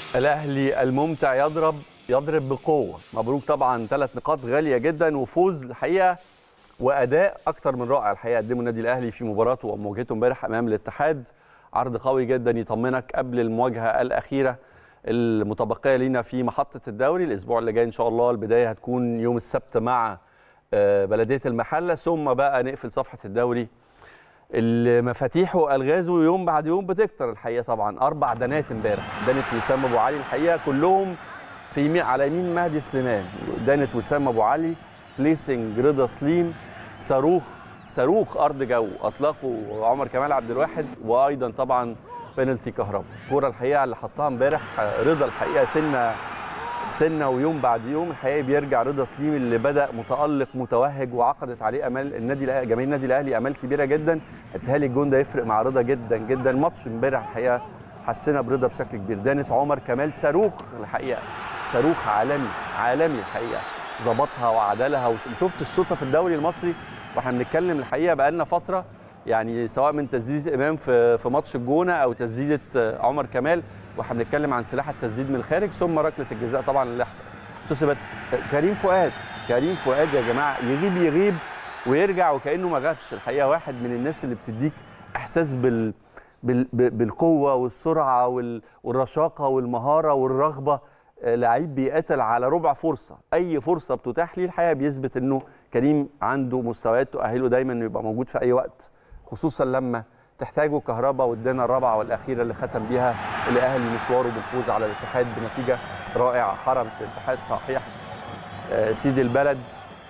الاهلي الممتع يضرب يضرب بقوه مبروك طبعا ثلاث نقاط غاليه جدا وفوز الحقيقه واداء اكتر من رائع الحقيقه قدمه النادي الاهلي في مباراته ومواجهته امبارح امام الاتحاد عرض قوي جدا يطمنك قبل المواجهه الاخيره المتبقيه لينا في محطه الدوري الاسبوع اللي جاي ان شاء الله البدايه هتكون يوم السبت مع بلديه المحله ثم بقى نقفل صفحه الدوري المفاتيح والغازه يوم بعد يوم بتكتر الحقيقه طبعا اربع دنات امبارح دنت وسام ابو علي الحقيقه كلهم في مي على يمين مهدي سليمان دنت وسام ابو علي بليسنج رضا سليم صاروخ صاروخ ارض جو اطلقه عمر كمال عبد الواحد وايضا طبعا بينالتي كهرباء الكوره الحقيقه اللي حطها امبارح رضا الحقيقه سنه سنه ويوم بعد يوم الحقيقه بيرجع رضا سليم اللي بدا متالق متوهج وعقدت عليه امال النادي الاهلي جماهير النادي الاهلي امال كبيره جدا اتهالي الجون ده يفرق مع رضا جدا جدا ماتش امبارح الحقيقه حسينا برضا بشكل كبير دانت عمر كمال صاروخ الحقيقه صاروخ عالمي عالمي الحقيقه ظبطها وعدلها وشفت الشوطه في الدوري المصري واحنا بنتكلم الحقيقه بقالنا فتره يعني سواء من تسديده امام في في ماتش الجونه او تسديده عمر كمال واحنا بنتكلم عن سلاح التسديد من الخارج ثم ركله الجزاء طبعا اللي احتسبت كريم فؤاد كريم فؤاد يا جماعه يغيب يغيب ويرجع وكانه ما غابش الحقيقه واحد من الناس اللي بتديك احساس بال بالقوه والسرعه والرشاقه والمهاره والرغبه لعيب بيقاتل على ربع فرصه اي فرصه بتتاح ليه الحقيقه بيثبت انه كريم عنده مستويات تؤهله دايما انه يبقى موجود في اي وقت خصوصا لما تحتاجه كهربا وادانا الرابعه والاخيره اللي ختم بيها الاهلي مشواره بالفوز على الاتحاد بنتيجه رائعه حرمت الاتحاد صحيح سيد البلد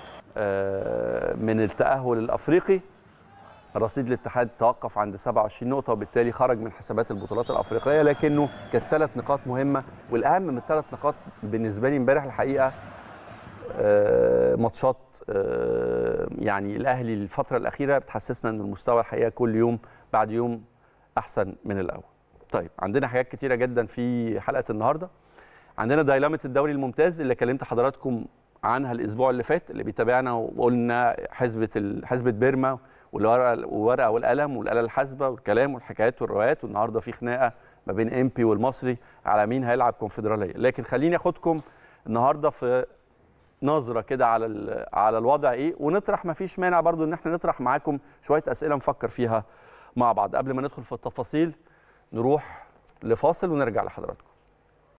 من التاهل الافريقي رصيد الاتحاد توقف عند 27 نقطه وبالتالي خرج من حسابات البطولات الافريقيه لكنه كانت ثلاث نقاط مهمه والاهم من الثلاث نقاط بالنسبه لي امبارح الحقيقه ماتشات يعني الاهلي الفتره الاخيره بتحسسنا ان المستوى الحقيقه كل يوم بعد يوم احسن من الاول. طيب عندنا حاجات كتيره جدا في حلقه النهارده. عندنا دايلامه الدوري الممتاز اللي كلمت حضراتكم عنها الاسبوع اللي فات اللي بيتابعنا وقلنا حزبه حزبه بيرما والورقه والقلم والاله الحاسبه والكلام والحكايات والروايات والنهارده في خناقه ما بين امبي والمصري على مين هيلعب كونفدراليه لكن خليني اخدكم النهارده في نظره كده على على الوضع ايه ونطرح ما فيش مانع برضو ان احنا نطرح معاكم شويه اسئله نفكر فيها مع بعض قبل ما ندخل في التفاصيل نروح لفاصل ونرجع لحضراتكم